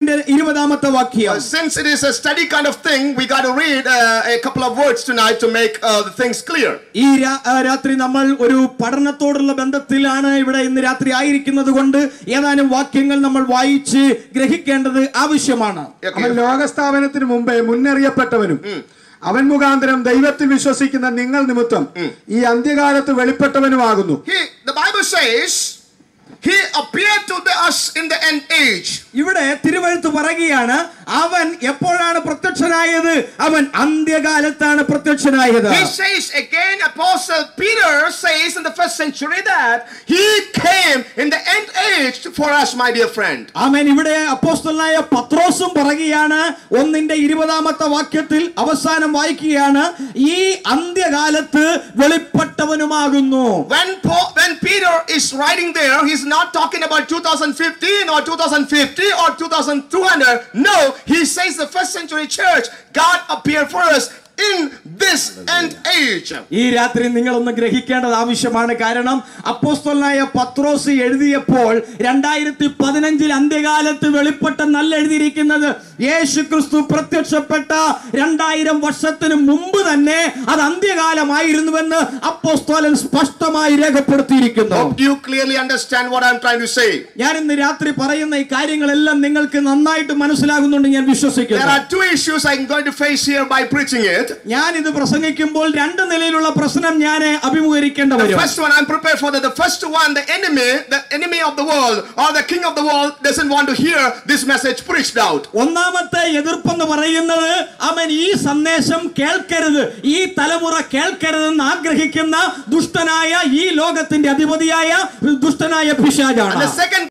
ഒന്നിന്റെ ഇരുപതാമത്തെ വാക്യം Uh, since it is a study kind of thing, we got to read uh, a couple of words tonight to make uh, the things clear. ഈ രാ- ആ, രാത്രി നമ്മൾ ഒരു പഠനത്തോടുള്ള ബന്ധത്തിലാണ് ഇവിടെ ഇന്ന് രാത്രി ആയിരിക്കുന്നത് കൊണ്ട് ഏതാനും വാക്യങ്ങൾ നമ്മൾ വായിച്ച് ഗ്രഹിക്കേണ്ടത് ആവശ്യമാണ് അവൻ ലോകസ്ഥാപനത്തിന് മുമ്പേ മുന്നറിയപ്പെട്ടവനും അവൻ മുഖാന്തരം ദൈവത്തിൽ വിശ്വസിക്കുന്ന നിങ്ങൾ നിമിത്തം ഈ അന്ത്യകാലത്ത് വെളിപ്പെട്ടവനുമാകുന്നു He, the Bible says, He appeared to the, us in the end age. ഇവിടെ തിരുവഴുത്ത് പറയുകയാണ് അവൻ എപ്പോഴാണ് പ്രത്യക്ഷനായത് അവൻ അന്ത്യകാലത്താണ് പ്രത്യക്ഷനായത് He says again, Apostle Peter says in the first century that he came in the end age for us, my dear friend. ആമേൻ ഇവിടെ അപ്പോസ്തലനായ പത്രോസും പറയുകയാണ് ഒന്നിന്റെ ഇരുപതാമത്തെ വാക്യത്തിൽ അവസാനം വായിക്കുകയാണ് ഈ അന്ത്യകാലത്ത് വെളിപ്പെട്ടവനുമാകുന്നു When Paul, when Peter is writing there, he's not talking about 2015 or 2050 or 2200. No, he says the first century church, God appeared for us in this end age. ഈ രാത്രി നിങ്ങളൊന്ന് ഗ്രഹിക്കേണ്ടത് ആവശ്യമാണ് കാരണം അപ്പോസ്തലനായ പത്രോസ് എഴുതിയപ്പോൾ രണ്ടായിരത്തി പതിനഞ്ചിൽ അന്ത്യകാലത്ത് വെളിപ്പെട്ട നല്ല എഴുതിയിരിക്കുന്നത് യേശു ക്രിസ്തു പ്രത്യക്ഷപ്പെട്ട രണ്ടായിരം വർഷത്തിന് മുമ്പ് തന്നെ അത് അന്ത്യകാലമായിരുന്നുവെന്ന് അപ്പോസ്തോലൻ സ്പഷ്ടമായി രേഖപ്പെടുത്തിയിരിക്കുന്നു Hope you clearly understand what I'm trying to say. ഞാൻ ഇന്ന് രാത്രി പറയുന്ന ഈ കാര്യങ്ങളെല്ലാം നിങ്ങൾക്ക് നന്നായിട്ട് മനസ്സിലാകുന്നുണ്ട് ഞാൻ There വിശ്വസിക്കുന്നു are two issues I'm going to face here by preaching it. ഞാൻ ഇത് പ്രസംഗിക്കുമ്പോൾ രണ്ട് നിലയിലുള്ള പ്രശ്നം ഞാൻ അഭിമുഖീകരിക്കേണ്ട The വരും first one I'm prepared for that. The first one, the enemy, the enemy of the world or the king of the world doesn't want to hear this message preached out. ഒന്നാമത്തെ എതിർപ്പെന്ന് പറയുന്നത് അവൻ ഈ സന്ദേശം കേൾക്കരുത് ഈ തലമുറ കേൾക്കരുതെന്ന് ആഗ്രഹിക്കുന്ന ദുഷ്ടനായ ഈ ലോകത്തിന്റെ അധിപതിയായ ദുഷ്ടനായ And the പിശാചാണ് second